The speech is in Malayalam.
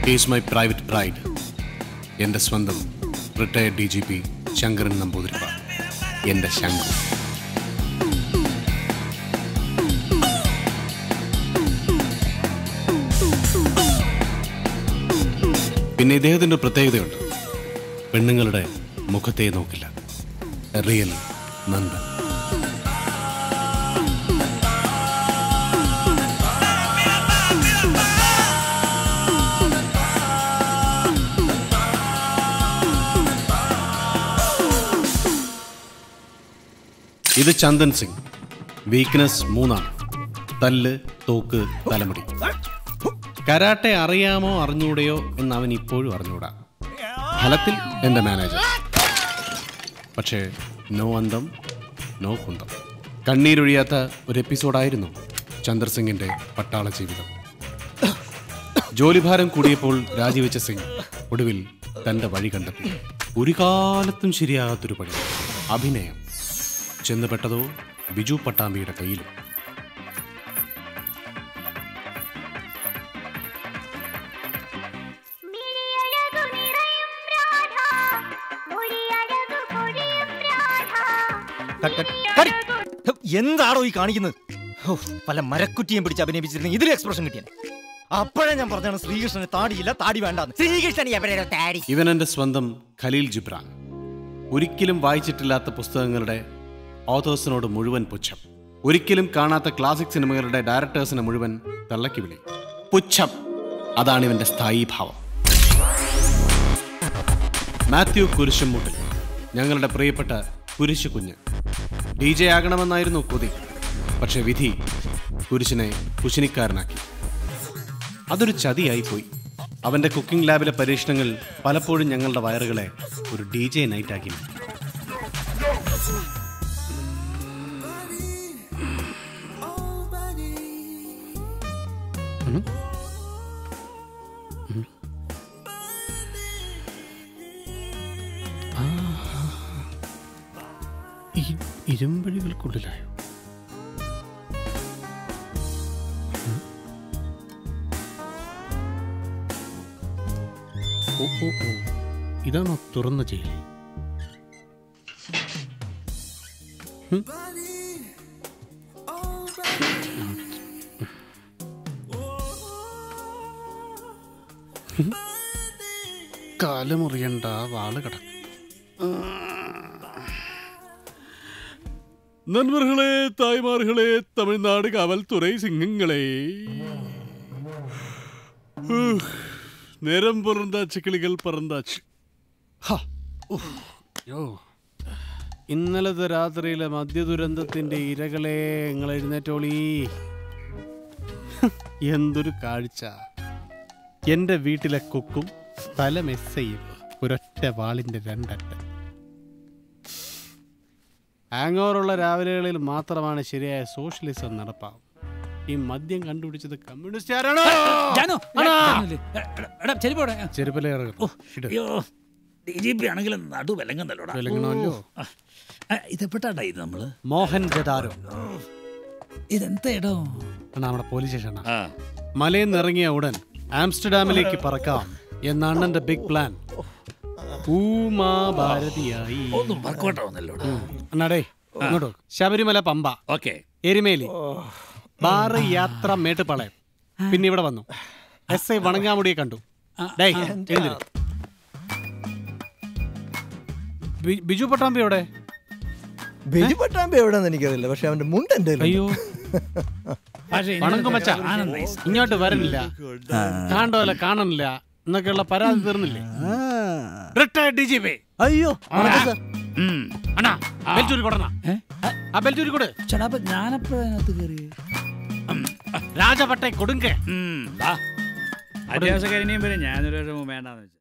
ഈസ് മൈ പ്രൈവറ്റ് പ്രൈഡ് എൻ്റെ സ്വന്തം retired D G P Sankaran Namboothiripad എൻ്റെ ശങ്കർ പിന്നെ ഇദ്ദേഹത്തിൻ്റെ ഒരു പ്രത്യേകതയുണ്ട് പെണ്ണുങ്ങളുടെ മുഖത്തെ നോക്കില്ല റിയൽ നന്ദൻ ഇത് ചന്ദൻ സിംഗ് വീക്ക്നെസ് മൂന്നാണ് തല്ല് തോക്ക് തലമുടി കരാട്ടെ അറിയാമോ അറിഞ്ഞൂടെയോ എന്ന് അവൻ ഇപ്പോഴും അറിഞ്ഞൂടാ ഫലത്തിൽ എൻ്റെ മാനേജർ പക്ഷേ നോ അന്തം നോ കുന്തം കണ്ണീരൊഴിയാത്ത ഒരു എപ്പിസോഡായിരുന്നു ചന്ദർ സിംഗിൻ്റെ പട്ടാള ജീവിതം ജോലിഭാരം കൂടിയപ്പോൾ രാജിവെച്ച സിംഗ് ഒടുവിൽ തൻ്റെ വഴി കണ്ടെത്തി ഒരു കാലത്തും ശരിയാകാത്തൊരു പണി അഭിനയം ചെന്നുപെട്ടതോ ബിജു പട്ടാമ്പിയുടെ കയ്യിലും മിഴിയഴകു നിറയും രാധ മൊഴിയഴകു പൊഴിയും രാധ കട്ട് കട്ട് കടി. ഹ്, എന്താണോ ഈ കാണിക്കുന്നത് ഹോ, പല മരക്കുറ്റിയും പിടിച്ച് അഭിനയിപ്പിച്ചിരുന്നെങ്കിൽ ഇതിൽ എക്സ്പ്രഷൻ കിട്ടിയാൽ അപ്പോഴേ ഞാൻ പറഞ്ഞാണ് ശ്രീകൃഷ്ണന് താടിയില്ല താടി വേണ്ടാന്ന് ശ്രീകൃഷ്ണൻ എവിടെയോ താടി ഇവൻ എൻ്റെ സ്വന്തം ഖലീൽ ജിബ്രാൻ ഒരിക്കലും വായിച്ചിട്ടില്ലാത്ത പുസ്തകങ്ങളുടെ ഓതേഴ്സിനോട് മുഴുവൻ പുച്ഛം ഒരിക്കലും കാണാത്ത ക്ലാസിക് സിനിമകളുടെ ഡയറക്ടേഴ്സിനെ മുഴുവൻ തള്ളക്കി വിളി പുച്ഛം അതാണ് ഇവന്റെ സ്ഥായീ ഭാവം മാത്യു കുരിശുമൂട്ടിൽ ഞങ്ങളുടെ പ്രിയപ്പെട്ട കുരിശു കുഞ്ഞ് ഡി ജെ ആകണമെന്നായിരുന്നു കൊതി പക്ഷെ വിധി കുരിശിനെ കുശിനിക്കാരനാക്കി അതൊരു ചതിയായിപ്പോയി അവന്റെ കുക്കിംഗ് ലാബിലെ പരീക്ഷണങ്ങൾ പലപ്പോഴും ഞങ്ങളുടെ വയറുകളെ ഒരു ഡി ജെ നൈറ്റാക്കി മാറ്റി. ഉം. ഉം. ആ. ഈ ഇരുമ്പഴികൾക്കുള്ളിലായോ ഓ ഓ ഓ ഇതാണോ തുറന്ന ജയിൽ ഉം. ഉം. കാലമുറിയണ്ട വാള് കിടക്കും നண்பர்களே தாய்மார்களே தமிழ்நாடு காவல்துறை சிங்கங்களே ഉഹ്. നേരം പുറന്താച്ച് കിളികൾ പറന്താച്ച് ഹ. ഉഹ്. യോ. ഇന്നലത്തെ രാത്രിയിലെ മദ്യദുരന്തത്തിന്റെ ഇരകളെ നിങ്ങൾ എഴുന്നേറ്റോളി എന്തൊരു കാഴ്ച എന്റെ വീട്ടിലെ കുക്കും തല മെസ്സയും ഒരൊറ്റ വാളിന്റെ രണ്ടറ്റ ഹാങ്ങോറുള്ള രാവിലെകളിൽ മാത്രമാണ് ശരിയായ സോഷ്യലിസം നടപ്പാവും ഈ മദ്യം കണ്ടുപിടിച്ചത് കമ്മ്യൂണിസ്റ്റുകാരാണോ ജാനു, ആണോ? ജാനുല്ലേ? എ, എടാ, എടാ, ചെരുപ്പോടെ ചെരുപ്പല ഓ, അയ്യോ ഡി ജി പി ആണെങ്കിലും നടു വിലങ്ങുന്നല്ലോടാ വിലങ്ങണമല്ലോ. ഓ. ആ, ഇതെപ്പെട്ടാണ്ടാ ഇത് നമ്മള് മോഹൻ ജദാരോ ഇതെന്താ ഇടോ ആണ് നമ്മുടെ പോലീസ് സ്റ്റേഷനാണ് ആ മലയിൽ നിന്ന് ഇറങ്ങിയ ഉടൻ ആംസ്റ്റർഡാമിലേക്ക് പറക്കാം എന്ന അണ്ണന്റെ ബിഗ് പ്ലാൻ ഊമാ ഭാരതിയായി ഒന്നും വർക്കൗട്ട് ആവുന്നല്ലോടാ അണ്ണാടേ ഇങ്ങോട്ട് നോക്ക്. ശബരിമല പമ്പ ഓക്കെ എരുമേലി ബാറ് യാത്ര മേട്ടുപാളയം പിന്നെ ഇവിടെ വന്നു എസ് ഐ വണങ്ങാമുടിയെ കണ്ടു ഡേയ്, എഴുന്നേര്. ബി- ബിജു പട്ടാമ്പി എവിടെ ബിജു പട്ടാമ്പി എവിടെന്ന് എനിക്കറിയില്ല പക്ഷെ അവന്റെ മുണ്ട് എന്റെ അയ്യോ പക്ഷേ വണങ്കം മച്ചാ ഇങ്ങോട്ട് വരണില്ല കാണ്ടോല കാണണില്ല എന്നൊക്കെയുള്ള പരാതി തീർന്നില്ലേ റിട്ടയർഡ് ഡി ജി പി അയ്യോ വണക്കം സാർ. അണ്ണാ ബെൽറ്റൂരി കൊടുണ ആ ബെൽറ്റൂരി കൊടു ചേട്ടാ അപ്പൊ ഞാനപ്പോ അതിനകത്ത് കയറി രാജപട്ടെ കൊടുങ്കേ അത്യാവശ്യ കാര്യം വരെ ഞാനൊരു വേണ്ടാന്ന് വെച്ചു